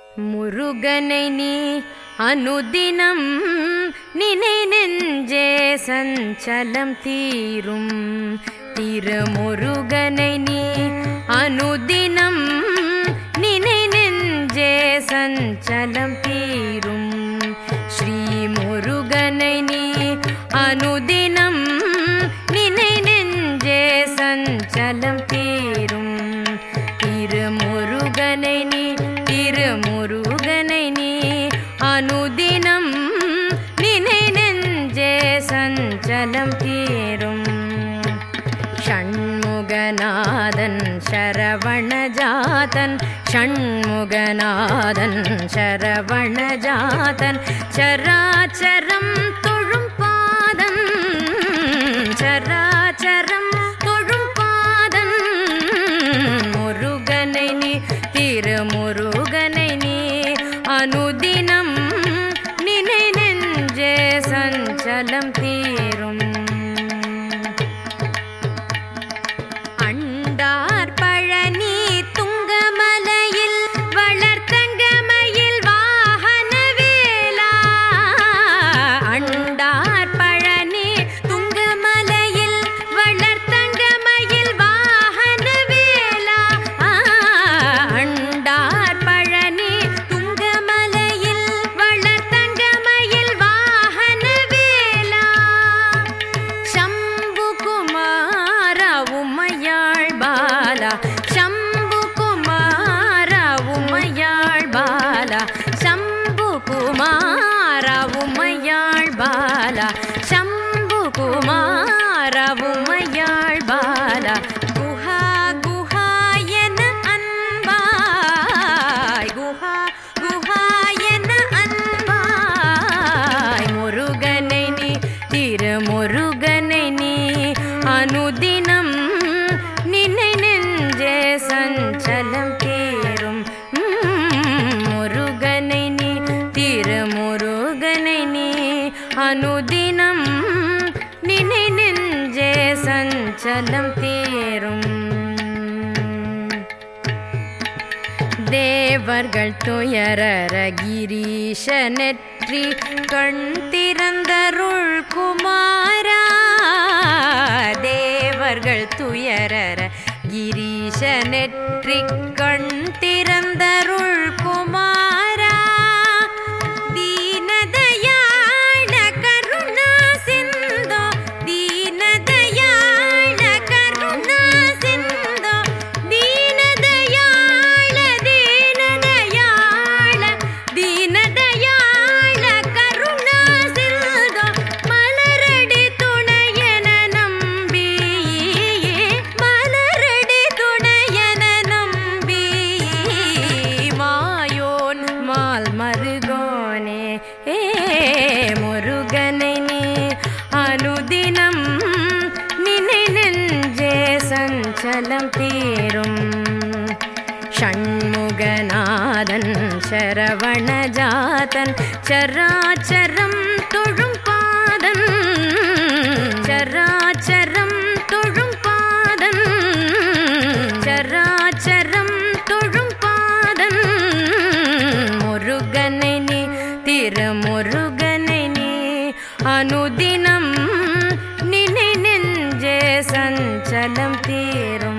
முருகனை நீ அனுதினம் நினை நெஞ்சே சஞ்சலம் தீரும் திருமுருகனை நீ அனுதினம் நினை நெஞ்சே சஞ்சலம் தீரும் ஸ்ரீ முருகனை நீ அனுதினம் நினை நெஞ்சே சஞ்சலம் தீரும் திருமுருகனை நீ திருமுருகனை நீ அனுதினம் நினை நெஞ்சே சஞ்சலம் தீரும் ஷண்முகநாதன் சரவணஜாதன் ஷண்முகநாதன் சரவணஜாதன் சராச்சரம் தொழும் பாதம் சராச்சரம் தொழும் பாதம் முருகனை நீ திருமுருகனை நீ அனுதினம் நினை நெஞ்சே சஞ்சலம் தீரும் அண்டார் பழனி துங்கமலையில் வளர்த்தங்கமயில் வாகன வேலா அண்டார் பழனி துங்கமலையில் வளர்த்தங்கமயில் வாகன வேலா அண்டார் பழனி துங்கமலையில் வளர்த்தங்கமயில் வாகன வேலா ಶಂಭು ಕುಮಾರ ಉಮಯಾಳ್ ಬಾಲ ಶಂಭು ಕುಮಾರ ಉಮಯಾಳ್ ಬಾಲ ಶಂಭು ಕುಮಾರ ಉಮಯಾಳ್ ಬಾಲ ಶಂಭು ಕುಮಾರ ಉಮಯಾಳ್ ಬಾಲ ಗುಹಾ ಗುಹಾಯನ அன்பாய் குஹா குஹாயன அன்பாய் முருகனை நீ திருமுருகனை நீ அனுதினம் நினை நெஞ்சே சஞ்சலம் தீரும் உம், முருகனை நீ திருமுருகனை நீ அனுதினம் நினை நெஞ்சே சஞ்சலம் தீரும் தேவர்கள் துயரற கிரீஷ நெற்றி கண் திறந்தருள் குமாரா தேவர்கள் துயரற கிரீஷ நெற்றி கண் திறந்தருள் குமாரா ದೀನದಯಾಳ ಕರುಣಾ ಸಿಂಧೋ ದೀನದಯಾಳ ಕರುಣಾ ಸಿಂಧೋ ದೀನದಯಾಳ ದೀನದಯಾಳ ದೀನದಯಾಳ ಕರುಣಾ ಸಿಂಧೋ ಮಲರಡಿ துணையன நம்பி மலரடி துணையன நம்பி மாயோன் மால் மருகோனே ஏ முருகனை நீ அனுதினம் நினை நெஞ்சே சஞ்சலம் தீரும் ஷண்முகநாதன் சரவணஜாதன் சராச்சரம் தொழும் பாதம் சராச்சரம் தொழும் பாதம் சராச்சரம் தொழும் பாதம் முருகனை நீ திருமுருகனை நீ அனுதினம் நினை நெஞ்சே சஞ்சலம் தீரும்